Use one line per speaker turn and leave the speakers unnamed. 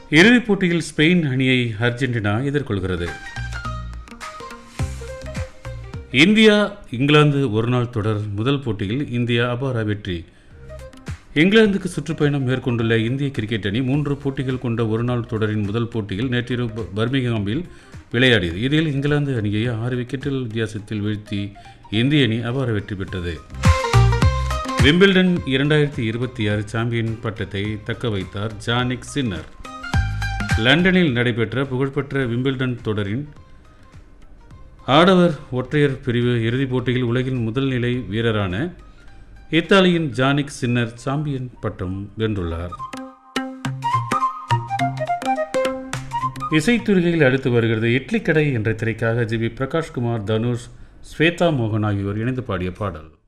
இறுதிப் போட்டியில் ஸ்பெயின் அணியை அர்ஜென்டினா எதிர்கொள்கிறது இந்தியா இங்கிலாந்து ஒருநாள் தொடர் முதல் போட்டியில் இந்தியா அபார வெற்றி இங்கிலாந்துக்கு சுற்றுப்பயணம் மேற்கொண்டுள்ள இந்திய கிரிக்கெட் அணி மூன்று போட்டிகள் கொண்ட ஒருநாள் தொடரின் முதல் போட்டியில் நேற்றிரவு ப- பர்மிங்ஹாமில் விளையாடியது இதில் இங்கிலாந்து அணியை ஆறு விக்கெட்டில் வித்தியாசத்தில் வீழ்த்தி இந்திய அணி அபார வெற்றி பெற்றது விம்பிள்டன் இரண்டாயிரத்தி இருபத்தி ஆறு சாம்பியன் பட்டத்தை தக்க வைத்தார் ஜானிக் சின்னர் லண்டனில் நடைபெற்ற புகழ்பெற்ற விம்பிள்டன் தொடரின் ஆடவர் ஒற்றையர் பிரிவு இறுதிப் போட்டியில் உலகின் முதல் நிலை வீரரான இத்தாலியின் ஜானிக் சின்னர் சாம்பியன் பட்டம் வென்றுள்ளார் இசைத்துறையில் அடுத்து வருகிறது இட்லி கடை என்ற திரைக்காக ஜி வி பிரகாஷ்குமார் தனுஷ் ஸ்வேதா மோகன் ஆகியோர் இணைந்து பாடிய பாடல்